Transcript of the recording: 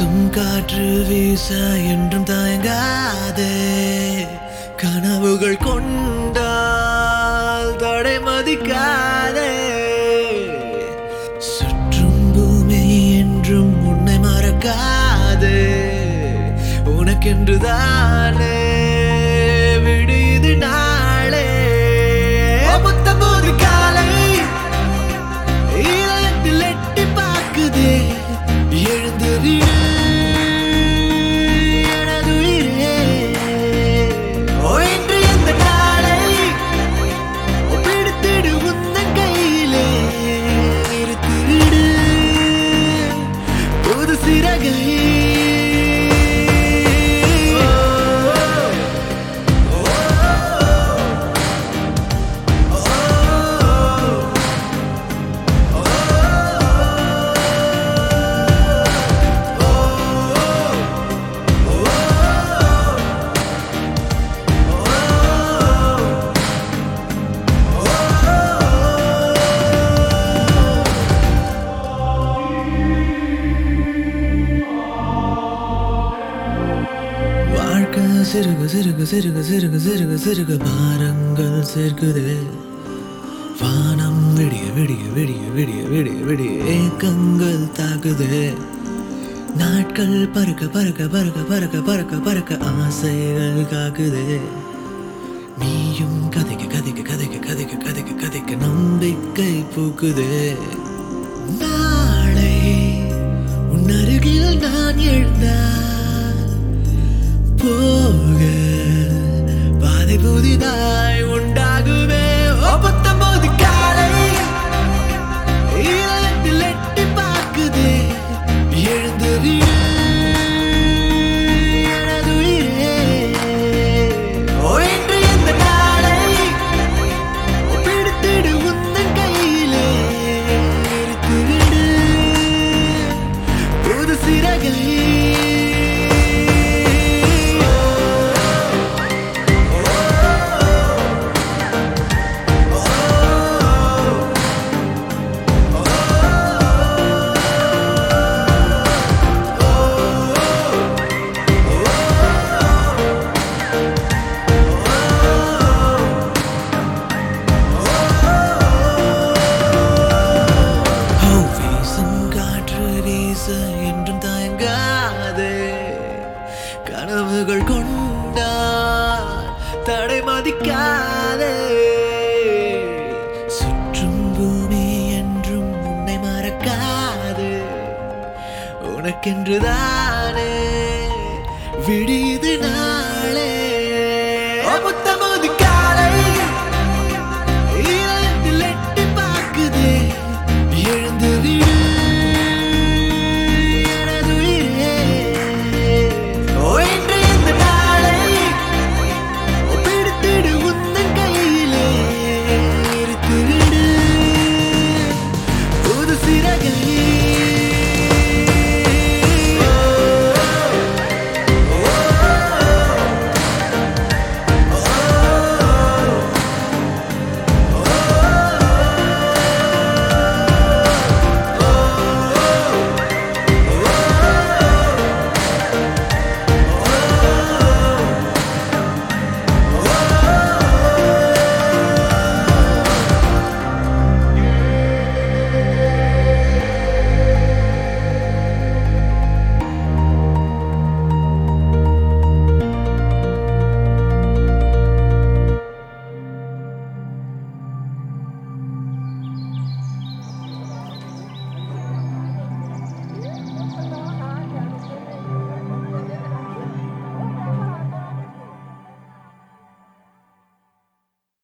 வீசும் காற்று வீச என்றும் தயங்காதே கனவுகள் கொண்டால் தடை மதிக்காதே சுற்றும் பூமி என்றும் உன்னை மறக்காதே உனக்கென்று தானே விடியுது நாளே புத்தம்போது காலை இதயத்தில் எட்டி பார்க்குதே எழுந்து விடு எனது உயிரே. ஓ, இன்று இந்த நாளை பிடித்திடு உந்தன் கையிலே நிறுத்தி விடு புது சிறகை வாழ்க்கை சிறுக சிறுக சிறுக சிறுக சிறுக சிறுக பாரங்கள் சேர்க்குதே வானம் விடிய விடிய விடிய விடிய விடிய விடிய ஏக்கங்கள் தாக்குதே நாட்கள் பறக்க பறக்க பறக்க பறக்க பறக்க பறக்க ஆசைகள் காக்குதே நீயும் கதைக்க கதைக்க கதைக்க கதைக்க கதைக்க கதைக்க நம்பிக்கை பூக்குதே நாளை உன் அருகில் நான் எழுந்தால் போக பாதை புதிதாய் உண்டாகுமே ஓ பத்தொன்பது காலை இதயத்தில் எட்டி பார்க்குதே எழுந்து விடு எனது உயிரே. ஓ, இன்று இந்த நாளை பிடித்திடு உந்தன் கையிலே நிறுத்தி விடு புது சிறகை ஓ, வீசும் காற்று வீச என்றும் தயங்காதே கனவுகள் கொண்டால் தடை மதிக்காதே சுற்றும் பூமி என்றும் உன்னை மறக்காது உனக்கென்று தானே விடிய